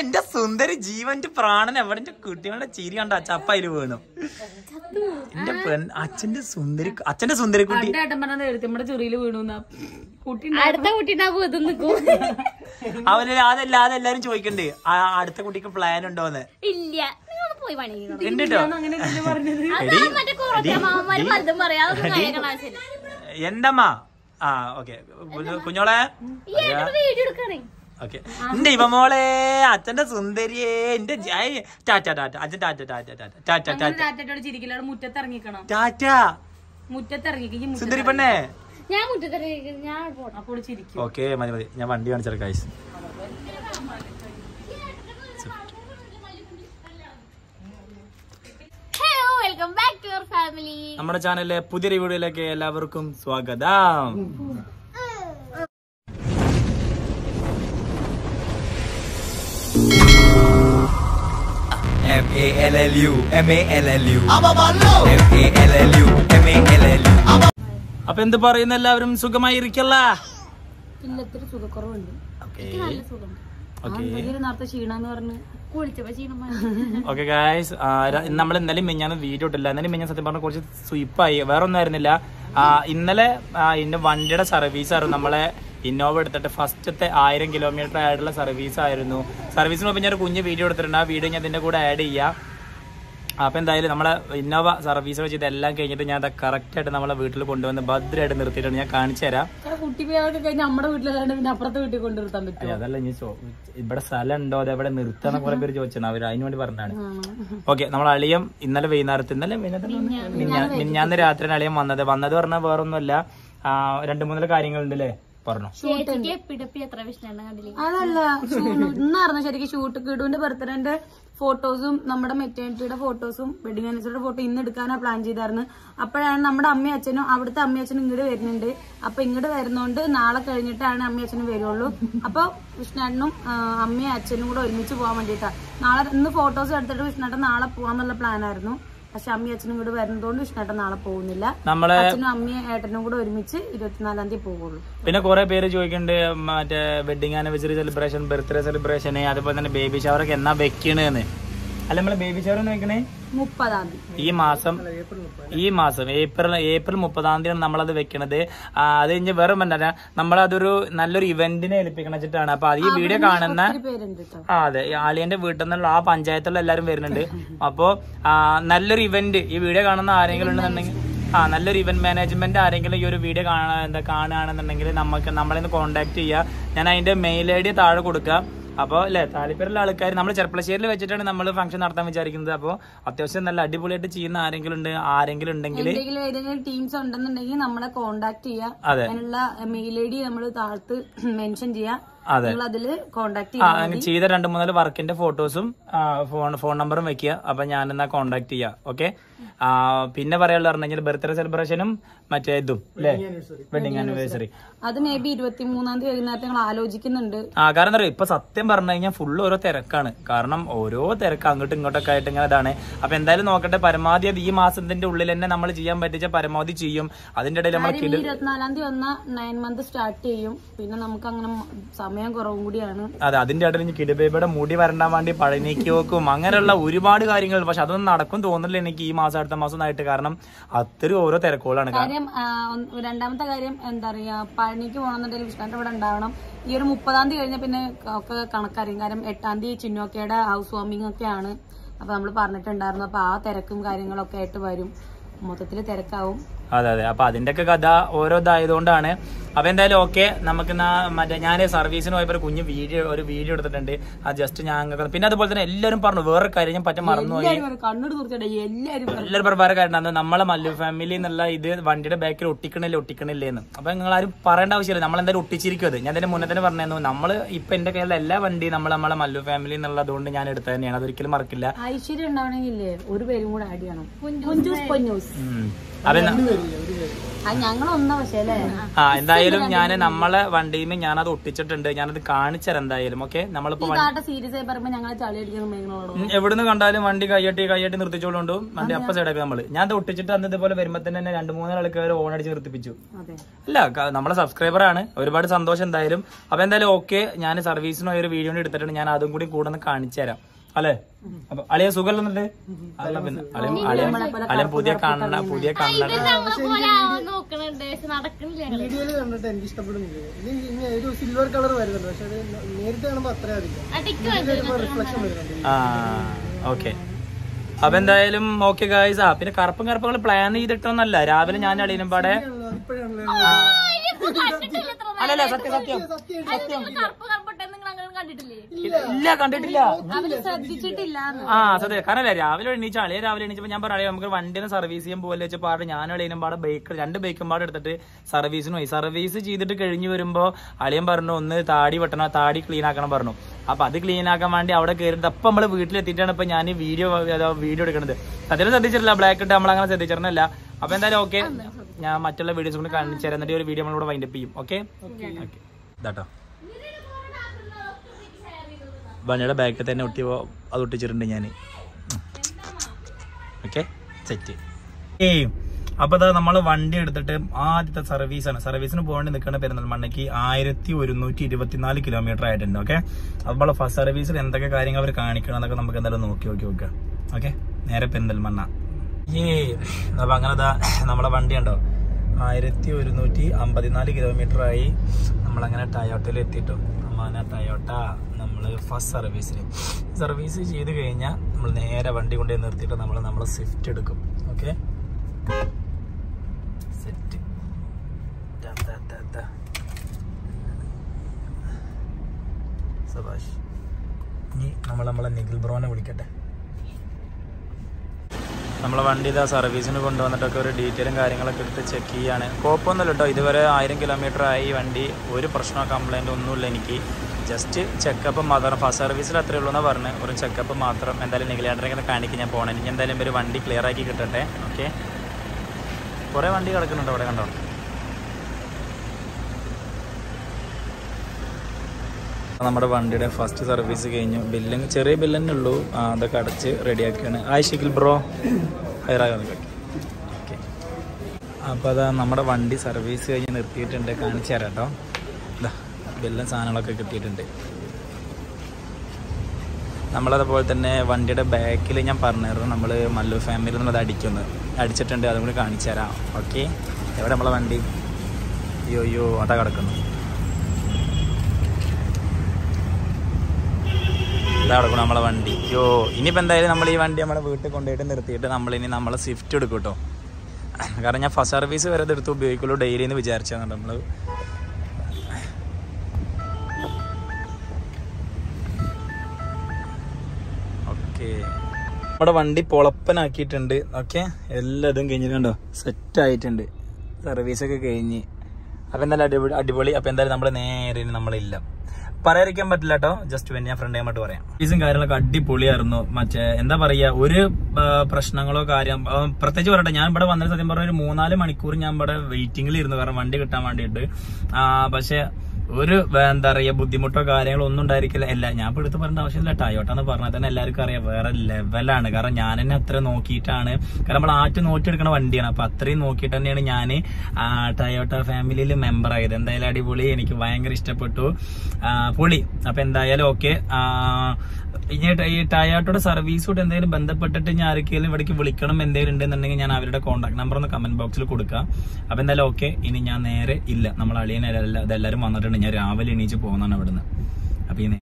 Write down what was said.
എന്റെ സുന്ദരി ജീവന്റെ പ്രാണൻ എവിടെ എന്റെ കുട്ടികളുടെ ചിരി കണ്ട ചപ്പയില് വീണു എന്റെ പെൺ അച്ഛന്റെ സുന്ദരി അച്ഛന്റെ സുന്ദരി കുട്ടി ഏട്ടൻ പറഞ്ഞത് എഴുത്തമ്മയുടെ ചെറിയില് വീണു കുട്ടി അടുത്ത കുട്ടീണ്ടാവും ഇത് നിൽക്കും അവന് അതല്ല അതെല്ലാരും ചോദിക്കണ്ടേ ആ അടുത്ത കുട്ടിക്ക് പ്ലാൻ ഉണ്ടോന്ന് ഇല്ല നിങ്ങൾ പോയി പണി ചെയ്യണം. ഉണ്ട് കേട്ടോ അങ്ങനെ പറഞ്ഞത് എടി അതാണ് മറ്റേ കുറച്ച് മാമന്മാര് പലതും പറയാം അതൊന്നും കേൾക്കണ ആവശ്യമില്ല എന്തമ്മ ആ ഓക്കെ കുഞ്ഞോളെ ഈ ഏട്ടൻ വീഡിയോ എടുക്കണേ ഓക്കെ എന്റെ ഇവമോളെ അച്ഛന്റെ സുന്ദരിയെ എന്റെ ജ- ഐ, ടാറ്റ ടാറ്റ അച്ഛൻ ടാറ്റ ടാറ്റ ടാറ്റ ടാറ്റ ടാറ്റ ടാറ്റോട് ചിരിക്കില്ല അവിടെ മുറ്റത്ത് ഇറങ്ങിക്കണം ടാറ്റ മുറ്റത്ത് ഇറങ്ങിക്കും സുന്ദരി പെണ്ണേ ഞാൻ മുറ്റത്തറി ഞാൻ പോട്ടെ അപ്പോൾ ചിരിക്കും ഓക്കെ മതി മതി ഞാൻ വണ്ടി കാണിച്ചാൽ guys hello welcome back to your family നമ്മുടെ ചാനലിലെ പുതിയൊരു വീഡിയോയിലേക്ക് എല്ലാവർക്കും സ്വാഗതം M A L L U M A L L U M A L L U M A L L U അപ്പൊ എന്ത് പറയുന്ന എല്ലാവരും സുഖമായി ഇരിക്കല്ല ഇല്ലത്തിരി സുഖക്കുറവുണ്ട് ഓക്കെ ഭയങ്കര നേരത്തെ ക്ഷീണമെന്ന് പറഞ്ഞ് കുളിച്ചപ്പോ ക്ഷീണം ഓക്കെ ഗായ്സ് നമ്മൾ ഇന്നലെ മിഞ്ഞാന്ന് വീഡിയോ ഇട്ടില്ല ഇന്നലെ മിഞ്ഞാൻ സത്യം പറഞ്ഞ കുറച്ച് സ്വീപ്പായി വേറെ ഒന്നും ആയിരുന്നില്ല ആ, ഇന്നലെ ആ, ഇതിന്റെ വണ്ടിയുടെ സർവീസ് ആയിരുന്നു നമ്മളെ ഇന്നോവ എടുത്തിട്ട് ഫസ്റ്റത്തെ ആയിരം കിലോമീറ്റർ ആയിട്ടുള്ള സർവീസ് ആയിരുന്നു സർവീസിന് മുമ്പ് ഞാൻ ഒരു കുഞ്ഞ് വീഡിയോ എടുത്തിട്ടുണ്ട് ആ വീഡിയോ ഞാൻ ഇതിന്റെ കൂടെ ആഡ് ചെയ്യാം അപ്പൊ എന്തായാലും നമ്മളെ ഇന്നോവ സർവീസ് വെച്ച് ഇതെല്ലാം കഴിഞ്ഞിട്ട് ഞാൻ കറക്റ്റ് ആയിട്ട് നമ്മളെ വീട്ടിൽ കൊണ്ടുവന്ന് ഭദ്രമായിട്ട് നിർത്തിയിട്ടുണ്ട് ഞാൻ കാണിച്ചു തരാം ചില കുട്ടി പോയൊക്കെ കഴിഞ്ഞ് നമ്മുടെ വീട്ടിലല്ലാണ്ട് പിന്നെ അപ്പുറത്തെ വീട്ടിൽ കൊണ്ടുവരുത്താൻ പറ്റും അയ്യ, അതല്ല ഇനി ചോ- ഇവിടെ സ്ഥലം ഉണ്ടോ അത് എവിടെ നിർത്താന്ന് കുറെ പേര് ചോദിച്ചാണ് അവര് അതിന് വേണ്ടി പറഞ്ഞാണ് ഓക്കെ നമ്മൾ അളിയം ഇന്നലെ വൈകുന്നേരത്ത് ഇന്നലെ വൈകുന്നേരത്ത് മിഞ്ഞാ- മിഞ്ഞാന്ന് രാത്രി അളിയം വന്നത് വന്നത് പറഞ്ഞാൽ വേറൊന്നുമല്ല ആ, രണ്ട് മൂന്നര കാര്യങ്ങളുണ്ട് അല്ലേ പറഞ്ഞു ചേച്ചിക്ക് പിടപ്പി എത്ര വിഷ്ണു കണ്ടില്ലേ അതല്ല ഇന്നായിരുന്നു ശരിക്കും ഷൂട്ട് കിടുവിന്റെ ബർത്ത്ഡേന്റെ ഫോട്ടോസും നമ്മുടെ മെറ്റേണിറ്റിയുടെ ഫോട്ടോസും വെഡിങ് ആനിവേഴ്സറിയുടെ ഫോട്ടോ ഇന്ന് എടുക്കാനാണ് പ്ലാൻ ചെയ്തായിരുന്നു അപ്പോഴാണ് നമ്മുടെ അമ്മയും അച്ഛനും അവിടുത്തെ അമ്മയും അച്ഛനും ഇങ്ങോട്ട് വരുന്നുണ്ട് അപ്പൊ ഇങ്ങോട്ട് വരുന്നോണ്ട് നാളെ കഴിഞ്ഞിട്ടാണ് അമ്മയും അച്ഛനും വരുള്ളൂ അപ്പൊ വിഷ്ണുണ്ണും അമ്മയും അച്ഛനും കൂടെ ഒരുമിച്ച് പോകാൻ വേണ്ടിയിട്ടാ നാളെ ഇന്ന് ഫോട്ടോസ് എടുത്തിട്ട് വിഷ്ണുട്ടൻ നാളെ പോവാന്നുള്ള പ്ലാനായിരുന്നു പക്ഷെ അമ്മയും അച്ഛനും കൂടെ വരുന്നതുകൊണ്ട് വിഷ്ണുട്ടൻ നാളെ പോകുന്നില്ല നമ്മളെ അച്ഛനും അമ്മയും ഏട്ടനും കൂടെ ഒരുമിച്ച് ഇരുപത്തിനാലാം തീയതി പോകുള്ളൂ പിന്നെ കുറെ പേര് ചോദിക്കുന്നുണ്ട് മറ്റേ wedding anniversary celebration birthday celebration അതുപോലെ തന്നെ ബേബി ഷവറൊക്കെ എന്നാ വെക്കണേന്ന് അല്ല നമ്മള് ബേബി ഷവർ എന്ന് വെക്കണേ മുപ്പതാം തീയതി ഈ മാസം ഈ മാസം ഏപ്രിൽ ഏപ്രിൽ മുപ്പതാം തീയതിയാണ് നമ്മളത് വെക്കണത് ആ, അത് കഴിഞ്ഞ് വേറെ പറഞ്ഞാൽ നമ്മളതൊരു നല്ലൊരു ഇവന്റിനെ ഏൽപ്പിക്കണം വെച്ചിട്ടാണ് അപ്പൊ അത് ഈ വീഡിയോ കാണുന്ന ഒത്തിരി പേരുണ്ട് കേട്ടോ ആ അതെ ഈ ആളിയന്റെ വീട്ടിൽ നിന്നുള്ള ആ പഞ്ചായത്തുള്ള എല്ലാരും വരുന്നുണ്ട് അപ്പോ ആ, നല്ലൊരു ഇവന്റ് ഈ വീഡിയോ കാണുന്ന ആരെങ്കിലും ഉണ്ടെന്നുണ്ടെങ്കിൽ ആ നല്ലൊരു ഇവന്റ് മാനേജ്മെന്റ് ആരെങ്കിലും ഈ ഒരു വീഡിയോ കാണാ എന്താ കാണുകയാണെന്നുണ്ടെങ്കിൽ നമുക്ക് നമ്മളെ കോൺടാക്ട് ചെയ്യുക ഞാൻ അതിന്റെ മെയിൽ ഐ ഡി താഴെ കൊടുക്കാം അപ്പോൾ അല്ലേ താല്പര്യമുള്ള ആൾക്കാർ നമ്മൾ ചെറുപ്പളശ്ശേരിയിൽ വെച്ചിട്ടാണ് നമ്മൾ ഫംഗ്ഷൻ നടത്താൻ വിചാരിക്കുന്നത് അപ്പോൾ അത്യാവശ്യം നല്ല അടിപൊളിയായിട്ട് ചെയ്യുന്ന ആരെങ്കിലും ഉണ്ട് ആരെങ്കിലും ഉണ്ടെങ്കിൽ എന്തെങ്കിലും ഏതെങ്കിലും ടീംസ് ഉണ്ടെന്നുണ്ടെങ്കിൽ നമ്മളെ കോണ്ടാക്ട് ചെയ്യാം അതെ. അതിനുള്ള മെയിൽ ഐ ഡി നമ്മൾ താഴത്ത് മെൻഷൻ ചെയ്യാം അതെ. നിങ്ങൾ അതില് കോണ്ടാക്ട് ആ ചെയ്യാം അങ്ങനെ ചെയ്ത രണ്ട് മൂന്നാല് വർക്കിന്റെ ഫോട്ടോസും ഫോൺ ഫോൺ നമ്പറും വെക്കുക അപ്പൊ ഞാൻ എന്നാ കോണ്ടാക്ട് ചെയ്യാം ഓക്കെ പിന്നെ പറയാനുള്ള പറഞ്ഞു കഴിഞ്ഞാൽ ബർത്ത്ഡേ സെലിബ്രേഷനും മറ്റേ ഇതും അല്ലേ വെഡിങ് ആനിവേഴ്സറി അത് മേ ബി ഇരുപത്തി മൂന്നാം തീയതി വൈകുന്നേരത്തെ ഞങ്ങൾ ആലോചിക്കുന്നുണ്ട് ആ കാരണം എന്താ പറയുക ഇപ്പൊ സത്യം പറഞ്ഞു കഴിഞ്ഞാൽ ഫുള്ള് ഓരോ തിരക്കാണ് കാരണം ഓരോ തിരക്ക് അങ്ങോട്ടും ഇങ്ങോട്ടൊക്കെ ആയിട്ട് ഇങ്ങനെ ഇതാണ് അപ്പൊ എന്തായാലും നോക്കട്ടെ പരമാവധി അത് ഈ മാസത്തിന്റെ ഉള്ളിൽ തന്നെ നമ്മൾ ചെയ്യാൻ പറ്റിച്ച പരമാവധി ചെയ്യും അതിന്റെ ഇടയിൽ നമ്മൾ കാര്യം ഈ ഇരുപത്തിനാലാം തീയതി വന്ന നയൻ മന്ത് സ്റ്റാർട്ട് ചെയ്യും പിന്നെ നമുക്ക് അങ്ങനെ സമയം കുറവും കൂടിയാണ് അതെ അതിന്റെ ഇടയിൽ ഇനി കിടുബേബിയുടെ മുടി വരണ്ടാൻ വേണ്ടി പഴനിക്ക് വെക്കും അങ്ങനെയുള്ള ഒരുപാട് കാര്യങ്ങൾ പക്ഷെ അതൊന്നും നടക്കും തോന്നുന്നില്ല എനിക്ക് ഈ മാസം അടുത്ത മാസം ആയിട്ട് കാരണം അത്രയും ഓരോ തിരക്കുകളാണ് കാരണം കാര്യം ആ, ഒന്ന് രണ്ടാമത്തെ കാര്യം എന്താ പറയാ പഴനിക്ക് പോകണമെന്നുണ്ടെങ്കിൽ വിഷ്ണുവിന്റെ ഇവിടെ ഉണ്ടാവണം ഈ ഒരു മുപ്പതാം തീയതി കഴിഞ്ഞ പിന്നെ ഒക്കെ കണക്കറിയും കാരണം എട്ടാം തീയതി ചിന്നോക്കയുടെ ഹൗസ് വാമിംഗ് ഒക്കെയാണ് അപ്പൊ നമ്മൾ പറഞ്ഞിട്ടുണ്ടായിരുന്നു അപ്പൊ ആ തിരക്കും കാര്യങ്ങളൊക്കെ ആയിട്ട് വരും മൊത്തത്തിൽ തിരക്കാവും അതെ അതെ അപ്പൊ അതിന്റെ ഒക്കെ കഥ ഓരോ ഇതായതുകൊണ്ടാണ് അപ്പൊ എന്തായാലും ഓക്കെ നമുക്ക് നാ മറ്റേ ഞാൻ സർവീസിന് പോയപ്പോ ഒരു കുഞ്ഞ് വീഡിയോ ഒരു വീഡിയോ എടുത്തിട്ടുണ്ട് അത് ജസ്റ്റ് ഞാൻ അങ്ങ് പിന്നെ അതുപോലെ തന്നെ എല്ലാവരും പറഞ്ഞു വേറെ കാര്യം ഞാൻ പറ്റ മറന്നുപോയി എല്ലാവരും പറയും, കണ്ണൂർ തീർച്ചയായിട്ടും എല്ലാവരും പറയും. എല്ലാവരും പറഞ്ഞ കാര്യം നമ്മളെ മല്ലു ഫാമിലി എന്നുള്ള ഇത് വണ്ടിയുടെ ബാക്കിൽ ഒട്ടിക്കണില്ല ഒട്ടിക്കണില്ലേന്ന് അപ്പൊ നിങ്ങൾ ആരും പറയേണ്ട ആവശ്യമില്ല നമ്മൾ എന്തായാലും ഒട്ടിച്ചിരിക്കും അത് ഞാൻ അതിന്റെ മുന്നേ തന്നെ പറഞ്ഞിരുന്നു നമ്മൾ ഇപ്പൊ എന്റെ കയ്യിലുള്ള എല്ലാ വണ്ടി നമ്മൾ നമ്മളെ മല്ലു ഫാമിലി എന്നുള്ളതുകൊണ്ട് ഞാൻ എടുത്തത് തന്നെയാണ് അതൊരിക്കലും മറക്കില്ല ഐശ്വര്യം ഉണ്ടാവണമെങ്കിലേ ഒരു പേരും കൂടെ ആഡ് ചെയ്യണം കുഞ്ചൂസ് പൊന്നൂസ് ഉം. അപ്പൊ ന- അത് ഞങ്ങളൊന്നാ പക്ഷേ അല്ലേ ആ എന്തായാലും ഞാൻ നമ്മളെ വണ്ടിയിൽ ഞാനത് ഒട്ടിച്ചിട്ടുണ്ട് ഞാനത് കാണിച്ചുതരാം എന്തായാലും ഓക്കെ നമ്മളിപ്പോ വണ്ടി- കാട്ട സീരിയസ് ആയി പറയുമ്പോ ഞങ്ങളെ ചളി അടിക്കുന്ന മേങ്ങളോടോ ഉം, എവിടുന്ന് കണ്ടാലും വണ്ടി കൈയട്ടി കൈയട്ടി നിർത്തിച്ചോണ്ടും വണ്ടി അപ്പ സൈഡാക്കി നമ്മള് ഞാൻ അത് ഒട്ടിച്ചിട്ട് അന്ന് ഇതുപോലെ വരുമ്പോ തന്നെ എന്നെ രണ്ട് മൂന്ന് ആൾക്കാർ ഓൺ അടിച്ച് നിർത്തിപ്പിച്ചു അതെ അല്ല ക- നമ്മളെ സബ്സ്ക്രൈബർ ആണ് ഒരുപാട് സന്തോഷം എന്തായാലും അപ്പൊ എന്തായാലും ഓക്കെ ഞാൻ സർവീസിന് ഒരു വീഡിയോ എടുത്തിട്ടുണ്ട് ഞാൻ അതും കൂടി കൂടെ ഒന്ന് കാണിച്ചു തരാം അല്ലേ അപ്പൊ അളിയ സുഖം എന്നിട്ട് അല്ല പിന്നെ അളിയൻ അളിയൻ അളിയൻ പുതിയ കാണണ പുതിയ കാണണ നമ്മളെ പോലെ ആവാൻ നോക്കണുണ്ട് പക്ഷെ നടക്കണില്ല ഞങ്ങള്. വീഡിയോയിൽ കണ്ടിട്ട് എനിക്ക് ഇഷ്ടപ്പെടുന്നില്ല ഇത് ഇനി ഒരു സിൽവർ കളർ വരുന്നുണ്ട് പക്ഷെ അത് നേരിട്ട് കാണുമ്പോൾ അത്ര അറിയില്ല ആ ടിക്ക് വേണ്ടത് റിഫ്ലക്ഷൻ വരുന്നുണ്ട് ആ ഓക്കെ അപ്പൊ എന്തായാലും ഓക്കെ ഗായ്സ് ആ പിന്നെ കറുപ്പും കറുപ്പുകൾ പ്ലാൻ ചെയ്തിട്ടൊന്നല്ല രാവിലെ ഞാൻ അളിയനും പാടെ ഇപ്പോഴാണല്ലോ കണ്ടിട്ടില്ല എത്ര അല്ലല്ല സത്യം സത്യം നേരം കറുപ്പ് കറുപ്പട്ടെ നിങ്ങൾ അങ്ങനെ കണ്ടിട്ടില്ലേ ഇല്ല കണ്ടിട്ടില്ല അവര് ശ്രദ്ധിച്ചിട്ടില്ല ആ സത്യം കാരണം അല്ലേ രാവിലെ എണീച്ച അളിയെ രാവിലെ എണീച്ചപ്പോ ഞാൻ പറയാം നമുക്ക് വണ്ടിനെ സർവീസ് ചെയ്യാൻ പോലെ വെച്ച് പാട് ഞാൻ അളിയനും പാടെ ബൈക്ക് രണ്ട് ബൈക്കും പാടെ എടുത്തിട്ട് സർവീസിന് പോയി സർവീസ് ചെയ്തിട്ട് കഴിഞ്ഞ് വരുമ്പോ അളിയൻ പറഞ്ഞു ഒന്ന് താടി വെട്ടണം താടി ക്ലീൻ ആക്കണം പറഞ്ഞു അപ്പൊ അത് ക്ലീൻ ആക്കാൻ വേണ്ടി അവിടെ കയറിയിട്ട് അപ്പൊ നമ്മള് വീട്ടിലെത്തിയിട്ടാണ് ഇപ്പൊ ഞാൻ വീഡിയോ വീഡിയോ എടുക്കുന്നത് അതിലും ശ്രദ്ധിച്ചിട്ടില്ല ബ്ലാക്ക് ഇട്ട് നമ്മളങ്ങനെ ശ്രദ്ധിച്ചിരുന്നില്ല അപ്പൊ എന്തായാലും ഓക്കെ ഞാൻ മറ്റുള്ള വീഡിയോസ് കൂടി കാണിച്ചു തരാം എന്നിട്ട് ഒരു വീഡിയോ നമ്മളിവിടെ വൈൻഡപ്പ് ചെയ്യും ഓക്കെ ഓക്കെ ഇതാട്ടോ വണ്ടിയുടെ ബാക്കിൽ തന്നെ ഒട്ടി അത് ഒട്ടിച്ചിട്ടുണ്ട് ഞാൻ ഓക്കെ സെറ്റ് ഏയ് അപ്പൊ അതാ നമ്മള് വണ്ടി എടുത്തിട്ട് ആദ്യത്തെ സർവീസാണ് സർവീസിന് പോകേണ്ടി നിൽക്കുന്ന പെരുന്തൽമണ്ണയ്ക്ക് ആയിരത്തി ഒരുന്നൂറ്റി ഇരുപത്തിനാല് കിലോമീറ്റർ ആയിട്ടുണ്ട് ഓക്കെ അപ്പോൾ ഫസ്റ്റ് സർവീസിൽ എന്തൊക്കെ കാര്യങ്ങൾ അവർ കാണിക്കണം എന്നൊക്കെ നമുക്ക് എന്തായാലും നോക്കി നോക്കി നോക്കാം ഓക്കെ നേരെ പെരിന്തൽമണ്ണ ഏ അപ്പൊ അങ്ങനെ ദാ നമ്മളെ വണ്ടി ഉണ്ടോ ആയിരത്തി ഒരുന്നൂറ്റി അമ്പത്തിനാല് കിലോമീറ്റർ ആയി നമ്മളങ്ങനെ ടയോട്ടയിൽ എത്തിയിട്ടു അമ്മാന ടയോട്ട നമ്മൾ ഫസ്റ്റ് സർവീസിൽ സർവീസ് ചെയ്ത് കഴിഞ്ഞാൽ നമ്മൾ നേരെ വണ്ടി കൊണ്ടുപോയി നിർത്തിയിട്ട് നമ്മൾ നമ്മളെ സ്വിഫ്റ്റ് എടുക്കും ഓക്കെ സെറ്റ് സബാഷ് ഇനി നമ്മൾ നമ്മളെ നിഖിൽ ബ്രോനെ വിളിക്കട്ടെ നമ്മളെ വണ്ടി ഇതാ സർവീസിന് കൊണ്ടുവന്നിട്ടൊക്കെ ഒരു ഡീറ്റെയിലും കാര്യങ്ങളൊക്കെ എടുത്ത് ചെക്ക് ചെയ്യാണ് കുഴപ്പമൊന്നുമില്ല കേട്ടോ ഇതുവരെ ആയിരം കിലോമീറ്റർ ആയി ഈ വണ്ടി ഒരു പ്രശ്നമോ കംപ്ലൈൻറ്റ് ഒന്നുമില്ല എനിക്ക് ജസ്റ്റ് ചെക്കപ്പ് മാത്രം ഫസ്റ്റ് സർവീസിൽ അത്രേ ഉള്ളൂ എന്നാണ് പറഞ്ഞത് ഒരു ചെക്കപ്പ് മാത്രം എന്തായാലും നിഗലേണ്ടറിങ്ങനെ കാണിക്കാൻ ഞാൻ പോകണം ഇനി എന്തായാലും ഒരു വണ്ടി ക്ലിയർ ആക്കി കിട്ടട്ടെ ഓക്കെ കുറേ വണ്ടി കിടക്കുന്നുണ്ട് അവിടെ കണ്ടോ നമ്മുടെ വണ്ടിയുടെ ഫസ്റ്റ് സർവീസ് കഴിഞ്ഞു ബില്ല് ചെറിയ ബില്ല് തന്നെ ഉള്ളൂ ആ, അതൊക്കെ അടച്ച് റെഡിയാക്കുകയാണ് ആയി ഷിക്കിൽ ബ്രോ ഹൈറായി ഓക്കെ അപ്പോൾ അതാ നമ്മുടെ വണ്ടി സർവീസ് കഴിഞ്ഞ് നിർത്തിയിട്ടുണ്ട് കാണിച്ചു തരാം കേട്ടോ ഇതാ ബില്ലും സാധനങ്ങളൊക്കെ കിട്ടിയിട്ടുണ്ട് നമ്മളതുപോലെ തന്നെ വണ്ടിയുടെ ബാക്കിൽ ഞാൻ പറഞ്ഞായിരുന്നു നമ്മൾ മല്ലു ഫാമിലി നമ്മളത് അടിക്കുന്നു അടിച്ചിട്ടുണ്ട് അതും കൂടി കാണിച്ചു തരാം ഓക്കെ എവിടെ നമ്മളെ വണ്ടി അയ്യോ അയ്യോ അതാ കിടക്കുന്നു ഇതാ കിടക്കണം നമ്മളെ വണ്ടി യോ ഇനിയിപ്പോൾ എന്തായാലും നമ്മൾ ഈ വണ്ടി നമ്മളെ വീട്ടിൽ കൊണ്ടുപോയിട്ട് നിർത്തിയിട്ട് നമ്മളിനി നമ്മളെ സ്വിഫ്റ്റ് എടുക്കും കേട്ടോ കാരണം ഞാൻ ഫസ്റ്റ് സർവീസ് വരെ ഇതെടുത്ത് ഉപയോഗിക്കുള്ളൂ ഡെയിലി എന്ന് വിചാരിച്ചാണ് നമ്മൾ ഓക്കെ നമ്മുടെ വണ്ടി പൊളപ്പനാക്കിയിട്ടുണ്ട് ഓക്കെ എല്ലാതും കഴിഞ്ഞിട്ടുണ്ടോ സെറ്റ് ആയിട്ടുണ്ട് സർവീസൊക്കെ കഴിഞ്ഞ് അപ്പം എന്തായാലും അടിപൊളി അടിപൊളി അപ്പം എന്തായാലും നമ്മൾ നേരെ ഇനി നമ്മളില്ല പറയാതിരിക്കാൻ പറ്റില്ല കേട്ടോ ജസ്റ്റ് വേണ്ടി ഞാൻ ഫ്രണ്ട് ആയിട്ട് പറയാം ഫീസും കാര്യങ്ങളൊക്കെ അടിപൊളിയായിരുന്നു മറ്റേ എന്താ പറയാ ഒരു ആ, പ്രശ്നങ്ങളോ കാര്യം ആ, പ്രത്യേകിച്ച് പറയട്ടെ ഞാൻ ഇവിടെ വന്നത് സത്യം പറഞ്ഞ ഒരു മൂന്നാല് മണിക്കൂർ ഞാൻ ഇവിടെ വെയിറ്റിംഗിൽ ഇരുന്നു കാരണം വണ്ടി കിട്ടാൻ വേണ്ടിയിട്ട് ആ, പക്ഷെ ഒരു വേ- എന്താ പറയാ ബുദ്ധിമുട്ടോ കാര്യങ്ങളോ ഒന്നും ഉണ്ടായിരിക്കില്ല അല്ല ഞാൻ ഇപ്പൊ എടുത്ത് പറയേണ്ട ആവശ്യമില്ല ടയോട്ട എന്ന് പറഞ്ഞാൽ തന്നെ എല്ലാവർക്കും അറിയാം വേറെ ലെവലാണ് കാരണം ഞാൻ തന്നെ അത്ര നോക്കിയിട്ടാണ് കാരണം നമ്മൾ ആറ്റ് നോക്കിയെടുക്കുന്ന വണ്ടിയാണ് അപ്പൊ അത്രയും നോക്കിയിട്ട് തന്നെയാണ് ഞാൻ ടയോട്ട ഫാമിലിയിൽ മെമ്പർ ആയത് എന്തായാലും അടിപൊളി എനിക്ക് ഭയങ്കര ഇഷ്ടപ്പെട്ടു ആ, പൊളി അപ്പൊ എന്തായാലും ഓക്കെ ഇനി ട- ഈ ടയോട്ടയുടെ സർവീസോട് എന്തെങ്കിലും ബന്ധപ്പെട്ടിട്ട് ഞാൻ ആർക്കെങ്കിലും ഇവിടേക്ക് വിളിക്കണം എന്തെങ്കിലും ഉണ്ടെന്നുണ്ടെങ്കിൽ ഞാൻ അവരുടെ കോൺടാക്ട് നമ്പർ ഒന്ന് കമന്റ് ബോക്സിൽ കൊടുക്കാം അപ്പൊ എന്തായാലും ഓക്കെ ഇനി ഞാൻ നേരെ ഇല്ല നമ്മൾ അളിയനെ ഇതെല്ലാവരും വന്നിട്ടുണ്ട് ഞാൻ രാവിലെ എണീച്ച് പോകുന്നതാണ് ഇവിടുന്ന്